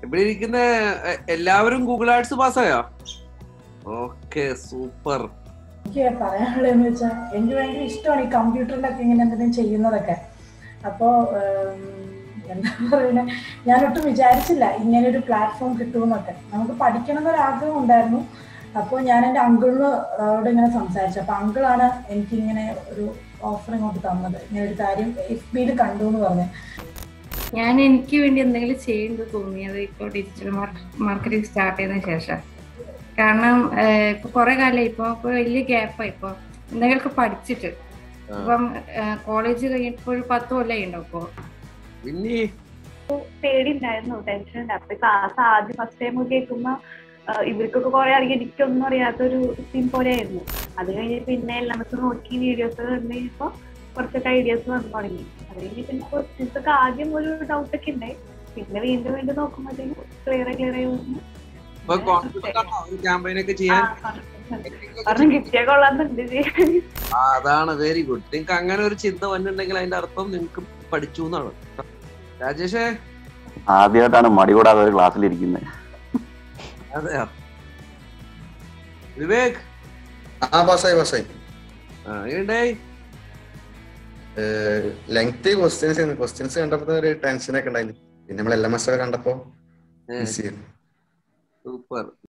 ഇവിടെ ഇരിക്കുന്ന എ- എല്ലാവരും ഗൂഗിൾ ആർട്സ് പാസ്സായോ ഓക്കെ സൂപ്പർ എനിക്ക് പറയാനുള്ളതെന്ന് വെച്ചാൽ എനിക്ക് ഭയങ്കര ഇഷ്ടമാണ് ഈ കമ്പ്യൂട്ടറിലൊക്കെ ഇങ്ങനെ എന്തെങ്കിലും ചെയ്യുന്നതൊക്കെ അപ്പോൾ എന്താ പറയുക ഞാനൊട്ടും വിചാരിച്ചില്ല ഇങ്ങനെ ഒരു പ്ലാറ്റ്ഫോം കിട്ടുമെന്നൊക്കെ നമുക്ക് പഠിക്കണം എന്നൊരാഗ്രഹം ഉണ്ടായിരുന്നു അപ്പോൾ ഞാൻ എൻ്റെ അങ്കിളിനോട് ഇങ്ങനെ സംസാരിച്ചു അപ്പോൾ അങ്കിളാണ് എനിക്കിങ്ങനെ ഒരു ഓഫർ ഇങ്ങോട്ട് തന്നത് ഇങ്ങനെ ഒരു കാര്യം എഫ് ബിയിൽ കണ്ടു എന്ന് പറഞ്ഞു ഞാൻ എനിക്ക് വേണ്ടി എന്തെങ്കിലും ചെയ്യുന്നത് തോന്നിയത് ഇപ്പോൾ ഡിജിറ്റൽ മാർക്കറ്റിംഗ് സ്റ്റാർട്ട് ചെയ്തതിനു ശേഷം കാരണം ഏഹ്, ഇപ്പൊ കുറെ കാലം ഇപ്പൊ ഇപ്പൊ വലിയ ഗ്യാപ്പായി ഇപ്പൊ എന്തെങ്കിലുമൊക്കെ പഠിച്ചിട്ട് ഇപ്പം കോളേജ് കഴിഞ്ഞിട്ട് ഒരു പത്ത് കൊല്ലമായി ഉണ്ടാവും ഇപ്പൊ പിന്നെ പേടിയുണ്ടായിരുന്നു ടെൻഷൻ ഉണ്ട് അപ്പൊ ക്ലാസ് ആദ്യം ഫസ്റ്റ് ടൈം കേൾക്കുമ്പോ ആഹ് ഇവർക്കൊക്കെ കുറെ അറിയാം എനിക്കൊന്നും അറിയാത്തൊരു സീൻ പോലെയായിരുന്നു അത് കഴിഞ്ഞ് പിന്നെ നമുക്ക് നോക്കി വീഡിയോസ് കണ്ടു കഴിഞ്ഞപ്പോ കുറച്ചൊക്കെ ഐഡിയാസ് വന്നു തുടങ്ങി അത് കഴിഞ്ഞ് പിന്നെ ക്വസ്റ്റ്യൻസ് ഒക്കെ ആദ്യം ഒരു ഡൗട്ട് ഒക്കെ ഉണ്ടായി പിന്നെ വീണ്ടും വീണ്ടും നോക്കുമ്പോഴത്തേക്കും ക്ലിയർ ക്ലിയർ ആയി വന്നു ഇപ്പൊ കോൺഫിഡന്റ് ആണോ ഒരു ക്യാമ്പയിൻ ഒക്കെ ചെയ്യാൻ കാരണം കിട്ടിയ കൊള്ളാന്നുണ്ട് ചെയ്യാൻ ആ, അതാണ് വെരി ഗുഡ് നിങ്ങക്ക് അങ്ങനെ ഒരു ചിന്ത വന്നിട്ടുണ്ടെങ്കിൽ അതിന്റെ അർത്ഥം നിങ്ങക്ക് പഠിച്ചു എന്നാണ് രാജേഷേ ആദ്യമായിട്ടാണ് മടി കൂടാതെ ഒരു ക്ലാസ്സിലിരിക്കുന്നത് അതെയോ വിവേക് ആ പാസ്സായി പാസ്സായി ആ എങ്ങനെയുണ്ടായി ലെങ്തി ക്വസ്റ്റ്യൻസ് ക്വസ്റ്റ്യൻസ് കണ്ടപ്പോ ഒരു ടെൻഷൻ ഒക്കെ ഉണ്ടായിരുന്നു പിന്നെ നമ്മൾ എൽ എം എസ് ഒക്കെ കണ്ടപ്പോ ഏ, ഈസി സൂപ്പർ